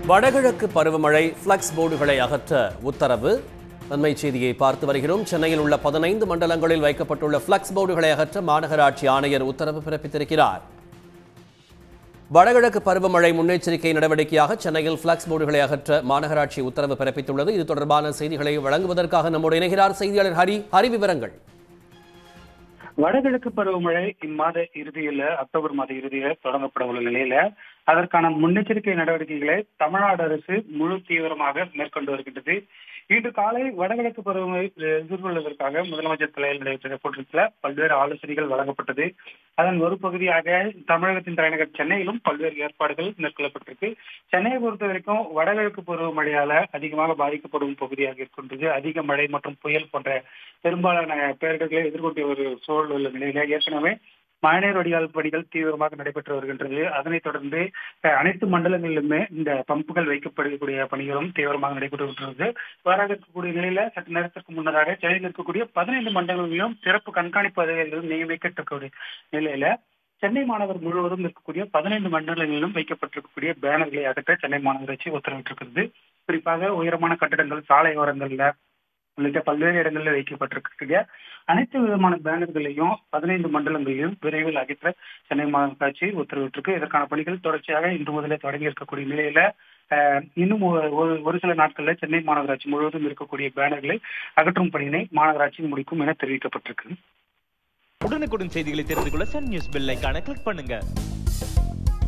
வடகிழக்கு பருவமழை ஃப்ளக்ஸ் போர்டுகளை அகற்ற உத்தரவு நன்மை செய்தியை பார்த்து வருகிறோம் சென்னையில் உள்ள பதினைந்து மண்டலங்களில் வைக்கப்பட்டுள்ள ஃப்ளக்ஸ் போர்டுகளை அகற்ற மாநகராட்சி ஆணையர் உத்தரவு பிறப்பித்திருக்கிறார் வடகிழக்கு பருவமழை முன்னெச்சரிக்கை நடவடிக்கையாக சென்னையில் ஃப்ளக்ஸ் போர்டுகளை அகற்ற மாநகராட்சி உத்தரவு பிறப்பித்துள்ளது இது தொடர்பான செய்திகளை வழங்குவதற்காக நம்மோடு இணைகிறார் செய்தியாளர் ஹரி ஹரி விவரங்கள் வடகிழக்கு பருவமழை இம்மாத இறுதியில அக்டோபர் மாத இறுதியில தொடங்கப்பட உள்ள நிலையில அதற்கான முன்னெச்சரிக்கை நடவடிக்கைகளை தமிழ்நாடு அரசு முழு தீவிரமாக மேற்கொண்டு வருகின்றது இன்று காலை வடகிழக்கு பருவமழை எதிர்கொள்வதற்காக முதலமைச்சர் தலையில் நடைபெற்ற கூட்டத்தில் பல்வேறு ஆலோசனைகள் வழங்கப்பட்டது அதன் ஒரு பகுதியாக தமிழகத்தின் தலைநகர் சென்னையிலும் பல்வேறு ஏற்பாடுகள் மேற்கொள்ளப்பட்டிருக்கு சென்னையை பொறுத்த வரைக்கும் வடகிழக்கு பருவமழையால அதிகமாக பாதிக்கப்படும் பகுதியாக இருக்கின்றது அதிக மழை மற்றும் புயல் போன்ற பெரும்பாலான பேரிடர்களை எதிர்கொண்ட ஒரு சூழல் உள்ள நிலையில ஏற்கனவே மழைநீர் வடிகால் பணிகள் தீவிரமாக நடைபெற்று வருகின்றது அதனைத் தொடர்ந்து அஹ், அனைத்து மண்டலங்களிலுமே இந்த பம்புகள் வைக்கப்படக்கூடிய பணிகளும் தீவிரமாக நடைபெற்று வருகிறது இவ்வாறாக இருக்கக்கூடிய நிலையில சற்று நேரத்திற்கு முன்னதாக சென்னையில் இருக்கக்கூடிய பதினைந்து மண்டலங்களிலும் சிறப்பு கண்காணிப்பு அதிகாரிகள் நியமிக்கப்பட்டிருக்கக்கூடிய நிலையில சென்னை மாநகர் முழுவதும் இருக்கக்கூடிய பதினைந்து மண்டலங்களிலும் வைக்கப்பட்டிருக்கக்கூடிய பேனர்களை அகற்ற சென்னை மாநகராட்சி உத்தரவிட்டிருக்கிறது குறிப்பாக உயரமான கட்டடங்கள் சாலை ஓரங்கள்ல உள்ளிட்ட பல்வேறு இடங்களில் வைக்கப்பட்டிருக்கக்கூடிய அனைத்து விதமான பேனர்களையும் பதினைந்து மண்டலங்களிலும் விரைவில் அகற்ற சென்னை மாநகராட்சி உத்தரவிட்டிருக்கு இதற்கான பணிகள் தொடர்ச்சியாக இன்று முதலே தொடங்கி இருக்கக்கூடிய நிலையில அஹ், இன்னும் ஒரு- ஒரு- ஒரு சில நாட்கள்ல சென்னை மாநகராட்சி முழுவதும் இருக்கக்கூடிய பேனர்களை அகற்றும் பணியினை மாநகராட்சி முடிக்கும் என தெரிவிக்கப்பட்டிருக்கு உடனுக்குடன் செய்திகளை தெரிந்து கொள்ள சன் நியூஸ் பெல் ஐகானை கிளிக் பண்ணுங்க